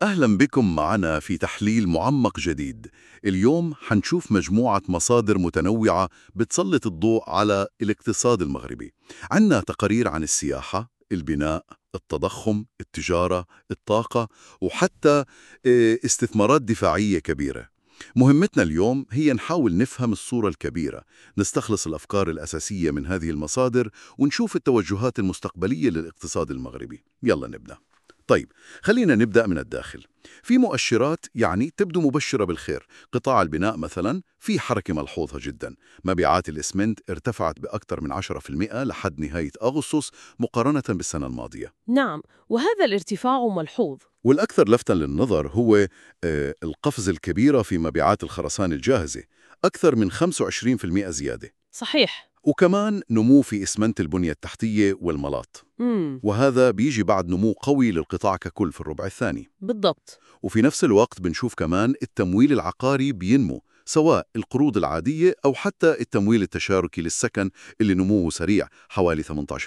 أهلا بكم معنا في تحليل معمق جديد اليوم حنشوف مجموعة مصادر متنوعة بتسلط الضوء على الاقتصاد المغربي عندنا تقارير عن السياحة، البناء، التضخم، التجارة، الطاقة وحتى آه، استثمارات دفاعية كبيرة مهمتنا اليوم هي نحاول نفهم الصورة الكبيرة نستخلص الأفكار الأساسية من هذه المصادر ونشوف التوجهات المستقبلية للاقتصاد المغربي يلا نبدأ طيب خلينا نبدأ من الداخل في مؤشرات يعني تبدو مبشرة بالخير قطاع البناء مثلا في حركة ملحوظة جدا مبيعات الإسمنت ارتفعت بأكثر من 10% لحد نهاية أغسطس مقارنة بالسنة الماضية نعم وهذا الارتفاع ملحوظ والأكثر لفتا للنظر هو آه، القفز الكبيرة في مبيعات الخرسانة الجاهزة أكثر من 25% زيادة صحيح وكمان نمو في إسمنت البنية التحتية والملاط مم. وهذا بيجي بعد نمو قوي للقطاع ككل في الربع الثاني بالضبط وفي نفس الوقت بنشوف كمان التمويل العقاري بينمو سواء القروض العادية أو حتى التمويل التشاركي للسكن اللي نموه سريع حوالي 18%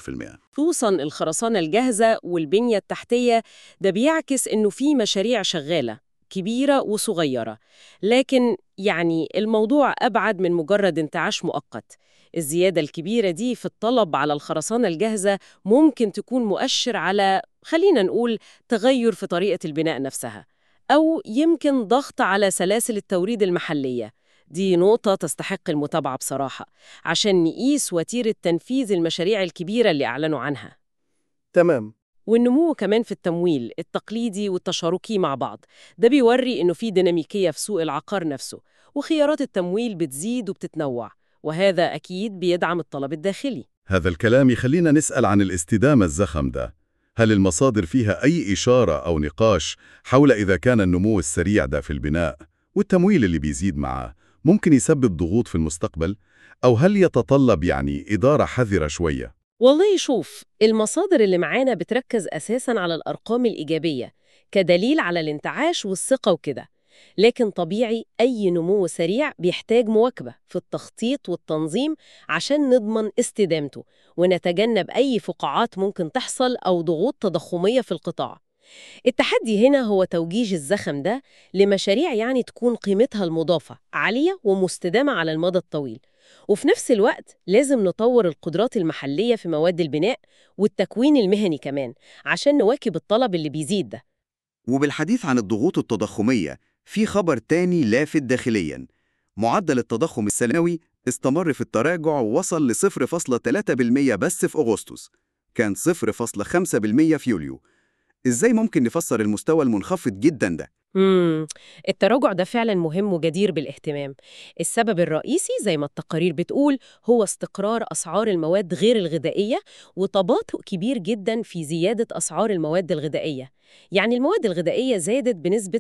خصوصا الخرسانة الجاهزة والبنية التحتية ده بيعكس إنه في مشاريع شغالة كبيرة وصغيرة لكن يعني الموضوع أبعد من مجرد انتعاش مؤقت الزيادة الكبيرة دي في الطلب على الخرسانة الجاهزة ممكن تكون مؤشر على خلينا نقول تغير في طريقة البناء نفسها أو يمكن ضغط على سلاسل التوريد المحلية دي نقطة تستحق المتابعة بصراحة عشان نقيس وتيرة تنفيذ المشاريع الكبيرة اللي أعلنوا عنها تمام والنمو كمان في التمويل التقليدي والتشاركي مع بعض ده بيوري إنه في ديناميكية في سوق العقار نفسه وخيارات التمويل بتزيد وبتتنوع وهذا أكيد بيدعم الطلب الداخلي هذا الكلام يخلينا نسأل عن الاستدامة الزخم ده هل المصادر فيها أي إشارة أو نقاش حول إذا كان النمو السريع ده في البناء والتمويل اللي بيزيد معاه ممكن يسبب ضغوط في المستقبل؟ أو هل يتطلب يعني إدارة حذرة شوية؟ والله شوف المصادر اللي معانا بتركز أساساً على الأرقام الإيجابية كدليل على الانتعاش والثقة وكده لكن طبيعي أي نمو سريع بيحتاج مواكبة في التخطيط والتنظيم عشان نضمن استدامته ونتجنب أي فقاعات ممكن تحصل أو ضغوط تضخمية في القطاع التحدي هنا هو توجيه الزخم ده لمشاريع يعني تكون قيمتها المضافة عالية ومستدامة على المدى الطويل وفي نفس الوقت لازم نطور القدرات المحلية في مواد البناء والتكوين المهني كمان عشان نواكب الطلب اللي بيزيد ده وبالحديث عن الضغوط التضخمية في خبر تاني لافت داخليا معدل التضخم السنوي استمر في التراجع ووصل ل 0.3% بس في أغسطس كان 0.5% في يوليو إزاي ممكن نفسر المستوى المنخفض جدا ده؟ مم. التراجع ده فعلا مهم وجدير بالاهتمام السبب الرئيسي زي ما التقارير بتقول هو استقرار أسعار المواد غير الغذائية وتباطؤ كبير جدا في زيادة أسعار المواد الغذائية يعني المواد الغذائية زادت بنسبة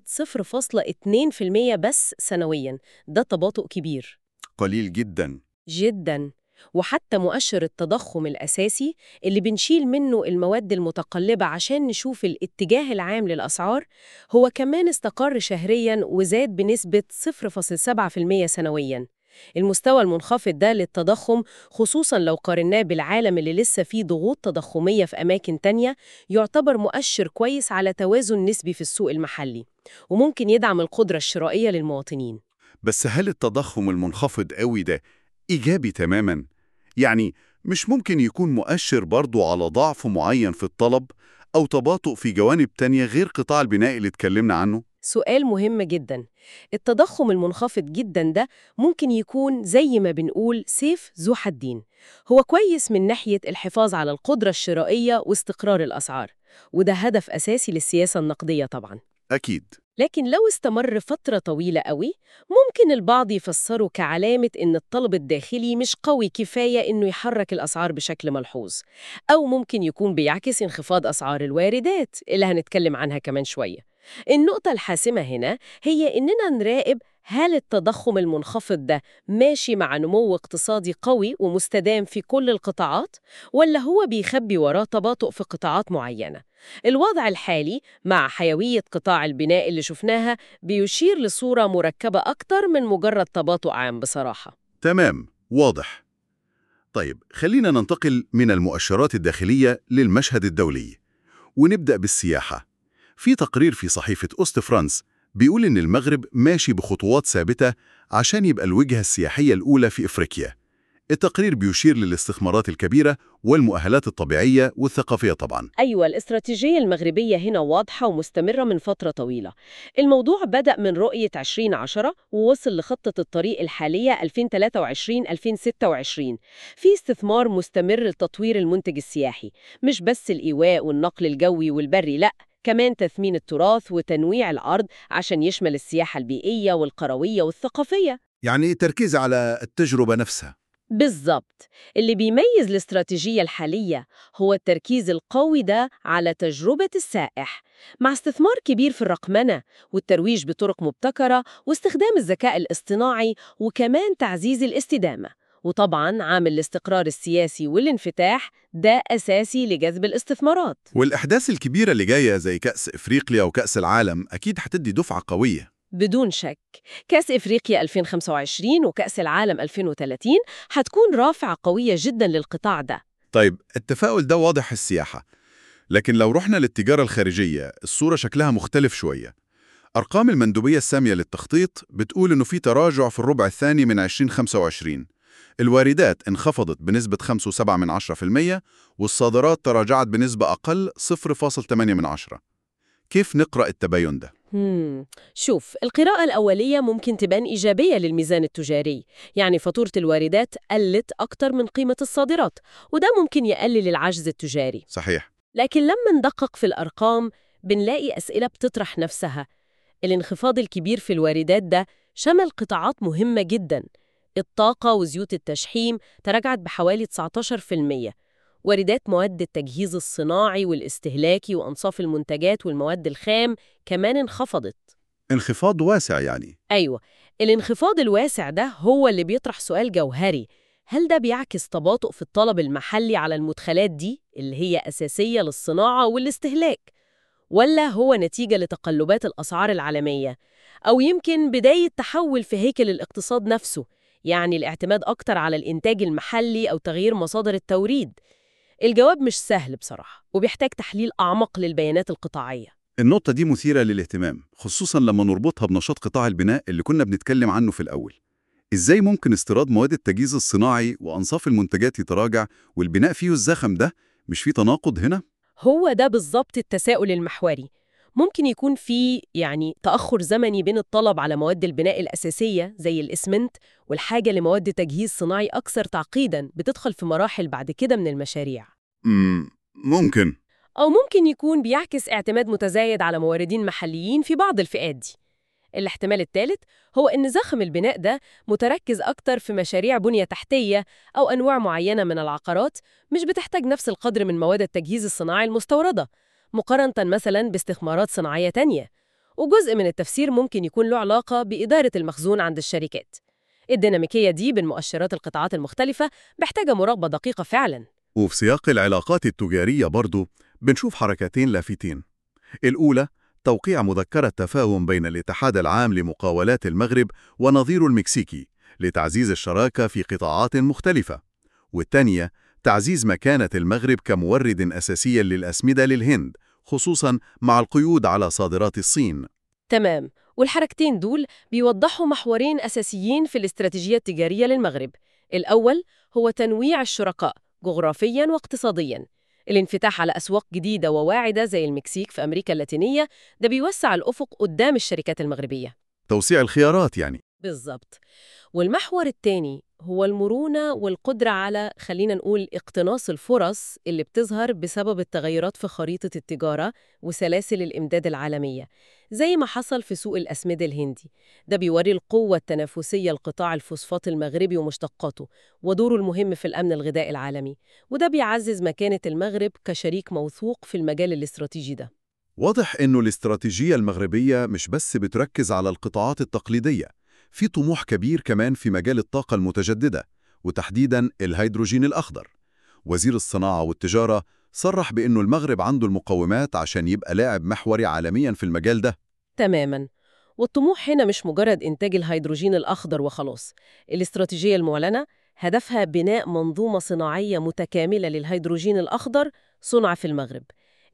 0.2% بس سنويا ده تباطؤ كبير قليل جدا جدا وحتى مؤشر التضخم الأساسي اللي بنشيل منه المواد المتقلبة عشان نشوف الاتجاه العام للأسعار هو كمان استقر شهرياً وزاد بنسبة 0.7% سنوياً المستوى المنخفض ده للتضخم خصوصاً لو قارناه بالعالم اللي لسه فيه ضغوط تضخمية في أماكن تانية يعتبر مؤشر كويس على توازن نسبي في السوق المحلي وممكن يدعم القدرة الشرائية للمواطنين بس هل التضخم المنخفض قوي ده إيجابي تماماً؟ يعني مش ممكن يكون مؤشر برضو على ضعف معين في الطلب أو تباطؤ في جوانب تانية غير قطاع البناء اللي اتكلمنا عنه؟ سؤال مهم جدا التضخم المنخفض جدا ده ممكن يكون زي ما بنقول سيف ذو حدين هو كويس من ناحية الحفاظ على القدرة الشرائية واستقرار الأسعار وده هدف أساسي للسياسة النقدية طبعا أكيد لكن لو استمر فترة طويلة قوي ممكن البعض يفسره كعلامة إن الطلب الداخلي مش قوي كفاية إنه يحرك الأسعار بشكل ملحوظ أو ممكن يكون بيعكس انخفاض أسعار الواردات اللي هنتكلم عنها كمان شوية النقطة الحاسمة هنا هي إننا نراقب هل التضخم المنخفض ده ماشي مع نمو اقتصادي قوي ومستدام في كل القطاعات ولا هو بيخبي وراه تباطؤ في قطاعات معينة الوضع الحالي مع حيوية قطاع البناء اللي شفناها بيشير لصورة مركبة أكتر من مجرد تباطؤ عام بصراحة تمام واضح طيب خلينا ننتقل من المؤشرات الداخلية للمشهد الدولي ونبدأ بالسياحة في تقرير في صحيفة أوست فرانس بيقول إن المغرب ماشي بخطوات ثابتة عشان يبقى الوجهة السياحية الأولى في إفريقيا التقرير بيشير للاستثمارات الكبيرة والمؤهلات الطبيعية والثقافية طبعاً أيوة الاستراتيجية المغربية هنا واضحة ومستمرة من فترة طويلة الموضوع بدأ من رؤية 2010 ووصل لخطة الطريق الحالية 2023-2026 في استثمار مستمر لتطوير المنتج السياحي مش بس الإيواء والنقل الجوي والبري لأ كمان تثمين التراث وتنويع العرض عشان يشمل السياحة البيئية والقروية والثقافية يعني تركيز على التجربة نفسها بالظبط اللي بيميز الاستراتيجية الحالية هو التركيز القوي ده على تجربة السائح مع استثمار كبير في الرقمنة والترويج بطرق مبتكرة واستخدام الذكاء الاصطناعي وكمان تعزيز الاستدامة وطبعاً عامل الاستقرار السياسي والانفتاح ده أساسي لجذب الاستثمارات والأحداث الكبيرة اللي جاية زي كأس إفريقيا وكأس العالم أكيد هتدي دفعة قوية بدون شك كأس إفريقيا 2025 وكأس العالم 2030 هتكون رافعة قوية جدا للقطاع ده طيب التفاؤل ده واضح في السياحة لكن لو رحنا للتجارة الخارجية الصورة شكلها مختلف شوية أرقام المندوبية السامية للتخطيط بتقول إنه في تراجع في الربع الثاني من 2025 الواردات انخفضت بنسبة 5.7% والصادرات تراجعت بنسبة أقل 0.8% كيف نقرأ التباين ده؟ مم. شوف القراءة الأولية ممكن تبان إيجابية للميزان التجاري يعني فاتورة الواردات قلت أكتر من قيمة الصادرات وده ممكن يقلل العجز التجاري صحيح لكن لما ندقق في الأرقام بنلاقي أسئلة بتطرح نفسها الانخفاض الكبير في الواردات ده شمل قطاعات مهمة جدا الطاقة وزيوت التشحيم تراجعت بحوالي 19% واردات مواد التجهيز الصناعي والاستهلاكي وأنصاف المنتجات والمواد الخام كمان انخفضت انخفاض واسع يعني أيوة الانخفاض الواسع ده هو اللي بيطرح سؤال جوهري هل ده بيعكس تباطؤ في الطلب المحلي على المدخلات دي اللي هي أساسية للصناعة والاستهلاك ولا هو نتيجة لتقلبات الأسعار العالمية أو يمكن بداية تحول في هيكل الاقتصاد نفسه يعني الاعتماد أكتر على الإنتاج المحلي أو تغيير مصادر التوريد الجواب مش سهل بصراحة وبيحتاج تحليل أعمق للبيانات القطاعية النقطة دي مثيرة للاهتمام خصوصا لما نربطها بنشاط قطاع البناء اللي كنا بنتكلم عنه في الأول إزاي ممكن استيراد مواد التجهيز الصناعي وأنصاف المنتجات يتراجع والبناء فيه الزخم ده مش فيه تناقض هنا؟ هو ده بالظبط التساؤل المحوري ممكن يكون في يعني تأخر زمني بين الطلب على مواد البناء الأساسية زي الإسمنت والحاجة لمواد تجهيز صناعي أكثر تعقيداً بتدخل في مراحل بعد كده من المشاريع مم ممكن أو ممكن يكون بيعكس اعتماد متزايد على موردين محليين في بعض الفئات دي الاحتمال الثالث هو إن زخم البناء ده متركز أكتر في مشاريع بنية تحتية أو أنواع معينة من العقارات مش بتحتاج نفس القدر من مواد التجهيز الصناعي المستوردة مقارنة مثلا باستثمارات صناعية تانية وجزء من التفسير ممكن يكون له علاقة بإدارة المخزون عند الشركات الديناميكية دي بين مؤشرات القطاعات المختلفة محتاجة مراقبة دقيقة فعلاً وفي سياق العلاقات التجارية برضو بنشوف حركتين لافتين الأولى توقيع مذكرة تفاهم بين الاتحاد العام لمقاولات المغرب ونظيره المكسيكي لتعزيز الشراكة في قطاعات مختلفة والثانية تعزيز مكانة المغرب كمورد أساسي للأسمدة للهند خصوصاً مع القيود على صادرات الصين تمام والحركتين دول بيوضحوا محورين أساسيين في الاستراتيجية التجارية للمغرب الأول هو تنويع الشركاء جغرافياً واقتصادياً الانفتاح على أسواق جديدة وواعدة زي المكسيك في أمريكا اللاتينية ده بيوسع الأفق قدام الشركات المغربية توسيع الخيارات يعني بالظبط والمحور الثاني هو المرونة والقدرة على خلينا نقول اقتناص الفرص اللي بتظهر بسبب التغيرات في خريطة التجارة وسلاسل الإمداد العالمية زي ما حصل في سوق الأسمدة الهندي ده بيوري القوة التنافسية لقطاع الفوسفات المغربي ومشتقاته ودوره المهم في الأمن الغذائي العالمي وده بيعزز مكانة المغرب كشريك موثوق في المجال الاستراتيجي ده واضح إنه الاستراتيجية المغربية مش بس بتركز على القطاعات التقليدية في طموح كبير كمان في مجال الطاقة المتجددة وتحديداً الهيدروجين الأخضر وزير الصناعة والتجارة صرح بأنه المغرب عنده المقومات عشان يبقى لاعب محوري عالمياً في المجال ده تماماً والطموح هنا مش مجرد إنتاج الهيدروجين الأخضر وخلاص الاستراتيجية المعلنة هدفها بناء منظومة صناعية متكاملة للهيدروجين الأخضر صنع في المغرب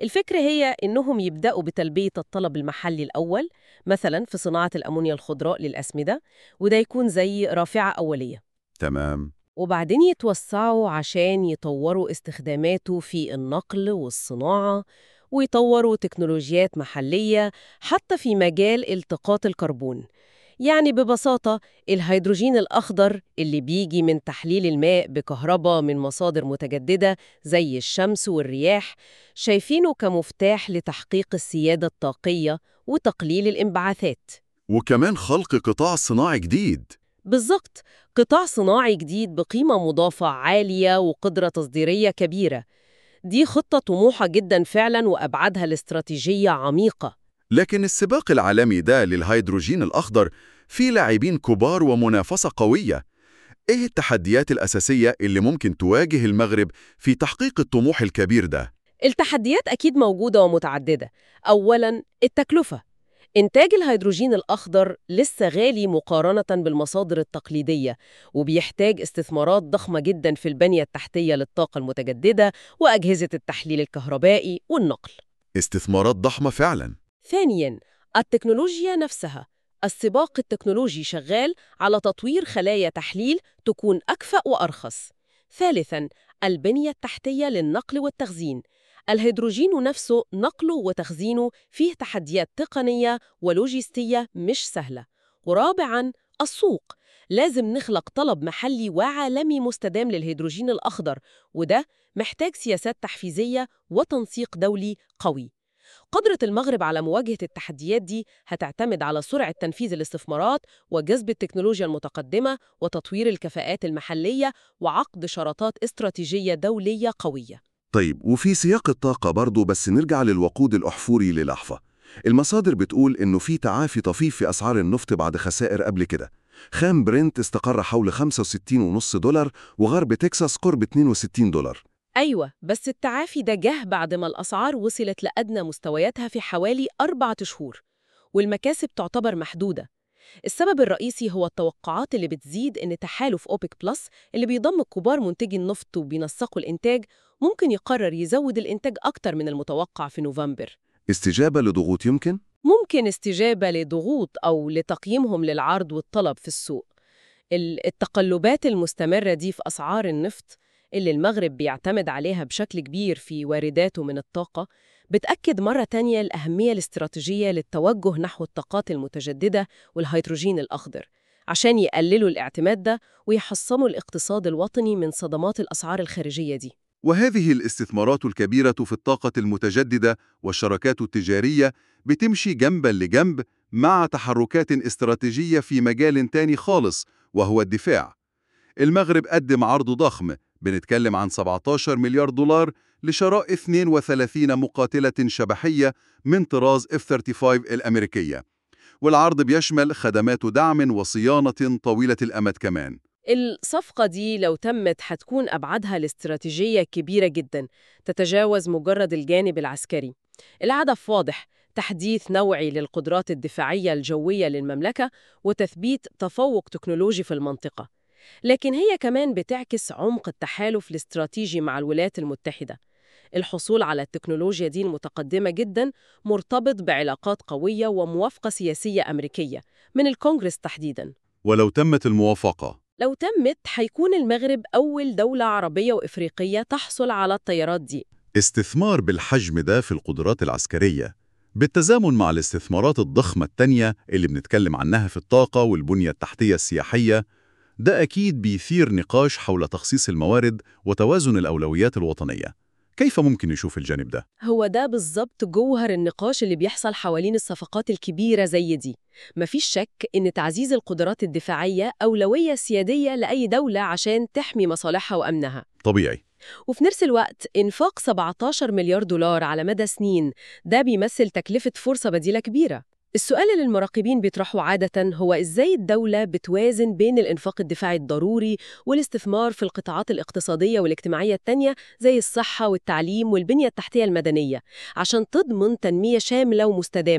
الفكرة هي إنهم يبدأوا بتلبية الطلب المحلي الأول مثلا في صناعة الأمونيا الخضراء للأسمدة وده يكون زي رافعة أولية تمام وبعدين يتوسعوا عشان يطوروا استخداماته في النقل والصناعة ويطوروا تكنولوجيات محلية حتى في مجال التقاط الكربون يعني ببساطة الهيدروجين الأخضر اللي بيجي من تحليل الماء بكهرباء من مصادر متجددة زي الشمس والرياح شايفينه كمفتاح لتحقيق السيادة الطاقية وتقليل الانبعاثات وكمان خلق قطاع صناعي جديد بالظبط قطاع صناعي جديد بقيمة مضافة عالية وقدرة تصديرية كبيرة دي خطة طموحة جدا فعلا وأبعادها الاستراتيجية عميقة لكن السباق العالمي ده للهيدروجين الأخضر فيه لاعبين كبار ومنافسة قوية إيه التحديات الأساسية اللي ممكن تواجه المغرب في تحقيق الطموح الكبير ده؟ التحديات أكيد موجودة ومتعددة أولا التكلفة إنتاج الهيدروجين الأخضر لسه غالي مقارنة بالمصادر التقليدية وبيحتاج استثمارات ضخمة جدا في البنية التحتية للطاقة المتجددة وأجهزة التحليل الكهربائي والنقل استثمارات ضخمة فعلا ثانياً التكنولوجيا نفسها السباق التكنولوجي شغال على تطوير خلايا تحليل تكون أكفأ وأرخص ثالثاً البنية التحتية للنقل والتخزين الهيدروجين نفسه نقله وتخزينه فيه تحديات تقنية ولوجستية مش سهلة ورابعاً السوق لازم نخلق طلب محلي وعالمي مستدام للهيدروجين الأخضر وده محتاج سياسات تحفيزية وتنسيق دولي قوي قدرة المغرب على مواجهة التحديات دي هتعتمد على سرعة تنفيذ الاستثمارات وجذب التكنولوجيا المتقدمة وتطوير الكفاءات المحلية وعقد شراطات استراتيجية دولية قوية طيب وفي سياق الطاقة برضو بس نرجع للوقود الأحفوري للحظة المصادر بتقول إنه في تعافي طفيف في أسعار النفط بعد خسائر قبل كده خام برنت استقر حول 65.5 دولار وغرب تكساس قرب 62 دولار أيوة بس التعافي ده جه بعد ما الأسعار وصلت لأدنى مستوياتها في حوالي أربعة شهور والمكاسب تعتبر محدودة السبب الرئيسي هو التوقعات اللي بتزيد إن تحالف أوبك بلس اللي بيضم كبار منتجي النفط وبينسقوا الإنتاج ممكن يقرر يزود الإنتاج أكتر من المتوقع في نوفمبر استجابة لضغوط يمكن؟ ممكن استجابة لضغوط أو لتقييمهم للعرض والطلب في السوق ال- التقلبات المستمرة دي في أسعار النفط اللي المغرب بيعتمد عليها بشكل كبير في وارداته من الطاقة بتأكد مرة تانية الأهمية الاستراتيجية للتوجه نحو الطاقات المتجددة والهيدروجين الأخضر عشان يقللوا الاعتماد ده ويحصنوا الاقتصاد الوطني من صدمات الأسعار الخارجية دي وهذه الاستثمارات الكبيرة في الطاقة المتجددة والشراكات التجارية بتمشي جنبا لجنب مع تحركات استراتيجية في مجال تاني خالص وهو الدفاع. المغرب قدم عرض ضخم بنتكلم عن 17 مليار دولار لشراء 32 مقاتلة شبحية من طراز F-35 الأمريكية. والعرض بيشمل خدمات دعم وصيانة طويلة الأمد كمان. الصفقة دي لو تمت هتكون أبعادها الاستراتيجية كبيرة جدا تتجاوز مجرد الجانب العسكري الهدف واضح تحديث نوعي للقدرات الدفاعية الجوية للمملكة وتثبيت تفوق تكنولوجي في المنطقة لكن هي كمان بتعكس عمق التحالف الاستراتيجي مع الولايات المتحدة الحصول على التكنولوجيا دي المتقدمة جدا مرتبط بعلاقات قوية وموافقة سياسية أمريكية من الكونغرس تحديداً ولو تمت الموافقة لو تمت هيكون المغرب أول دولة عربية وإفريقية تحصل على الطيارات دي استثمار بالحجم ده في القدرات العسكرية بالتزامن مع الاستثمارات الضخمة التانية اللي بنتكلم عنها في الطاقة والبنية التحتية السياحية ده أكيد بيثير نقاش حول تخصيص الموارد وتوازن الأولويات الوطنية كيف ممكن نشوف الجانب ده؟ هو ده بالظبط جوهر النقاش اللي بيحصل حوالين الصفقات الكبيرة زي دي مفيش شك إن تعزيز القدرات الدفاعية أولوية سيادية لأي دولة عشان تحمي مصالحها وأمنها طبيعي وفي نفس الوقت إنفاق 17 مليار دولار على مدى سنين ده بيمثل تكلفة فرصة بديلة كبيرة السؤال اللي المراقبين بيطرحوا عادة هو إزاي الدولة بتوازن بين الإنفاق الدفاعي الضروري والاستثمار في القطاعات الاقتصادية والاجتماعية التانية زي الصحة والتعليم والبنية التحتية المدنية عشان تضمن تنمية شاملة ومستدامة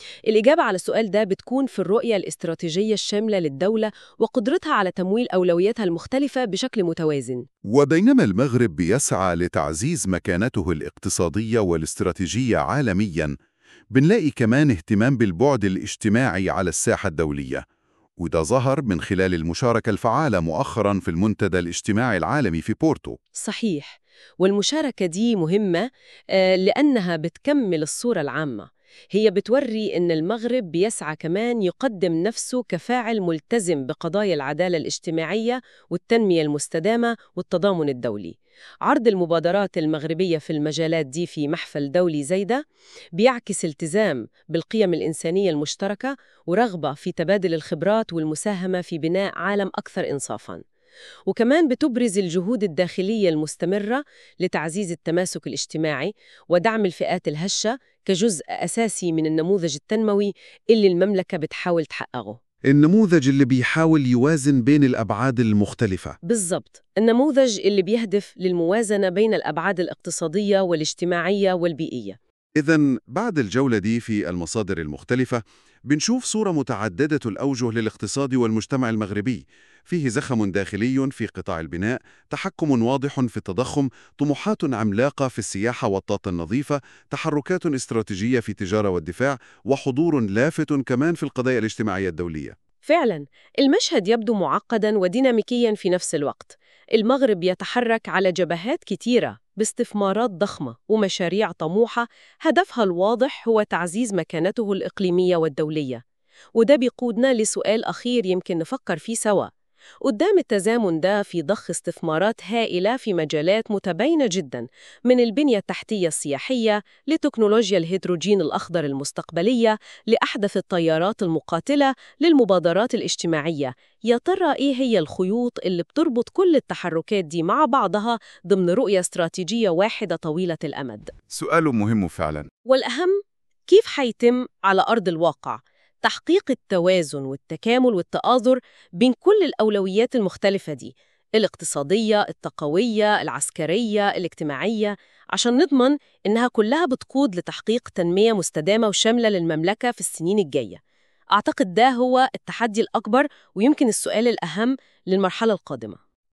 الإجابة على السؤال ده بتكون في الرؤية الاستراتيجية الشاملة للدولة وقدرتها على تمويل أولوياتها المختلفة بشكل متوازن وبينما المغرب بيسعى لتعزيز مكانته الاقتصادية والاستراتيجية عالمياً بنلاقي كمان اهتمام بالبعد الاجتماعي على الساحة الدولية وده ظهر من خلال المشاركة الفعالة مؤخراً في المنتدى الاجتماعي العالمي في بورتو صحيح والمشاركة دي مهمة آه، لأنها بتكمل الصورة العامة هي بتوري إن المغرب بيسعى كمان يقدم نفسه كفاعل ملتزم بقضايا العدالة الاجتماعية والتنمية المستدامة والتضامن الدولي عرض المبادرات المغربية في المجالات دي في محفل دولي زي ده بيعكس التزام بالقيم الإنسانية المشتركة ورغبة في تبادل الخبرات والمساهمة في بناء عالم أكثر إنصافاً وكمان بتبرز الجهود الداخلية المستمرة لتعزيز التماسك الاجتماعي ودعم الفئات الهشة كجزء أساسي من النموذج التنموي اللي المملكة بتحاول تحققه النموذج اللي بيحاول يوازن بين الأبعاد المختلفة بالضبط النموذج اللي بيهدف للموازنة بين الأبعاد الاقتصادية والاجتماعية والبيئية إذا بعد الجولة دي في المصادر المختلفة بنشوف صورة متعددة الأوجه للاقتصاد والمجتمع المغربي فيه زخم داخلي في قطاع البناء تحكم واضح في التضخم طموحات عملاقة في السياحة والطاقة النظيفة تحركات استراتيجية في التجارة والدفاع وحضور لافت كمان في القضايا الاجتماعية الدولية فعلا المشهد يبدو معقدا وديناميكيا في نفس الوقت المغرب يتحرك على جبهات كتيرة باستثمارات ضخمة ومشاريع طموحة هدفها الواضح هو تعزيز مكانته الإقليمية والدولية وده بيقودنا لسؤال أخير يمكن نفكر فيه سوا قدام التزامن ده في ضخ استثمارات هائلة في مجالات متباينة جدا من البنية التحتية السياحية لتكنولوجيا الهيدروجين الأخضر المستقبلية لأحدث الطيارات المقاتلة للمبادرات الاجتماعية يا ترى إيه هي الخيوط اللي بتربط كل التحركات دي مع بعضها ضمن رؤية استراتيجية واحدة طويلة الأمد؟ سؤال مهم فعلا والأهم كيف حيتم على أرض الواقع تحقيق التوازن والتكامل والتآزر بين كل الأولويات المختلفة دي الاقتصادية، التقوية، العسكرية، الاجتماعية عشان نضمن إنها كلها بتقود لتحقيق تنمية مستدامة وشاملة للمملكة في السنين الجاية أعتقد ده هو التحدي الأكبر ويمكن السؤال الأهم للمرحلة القادمة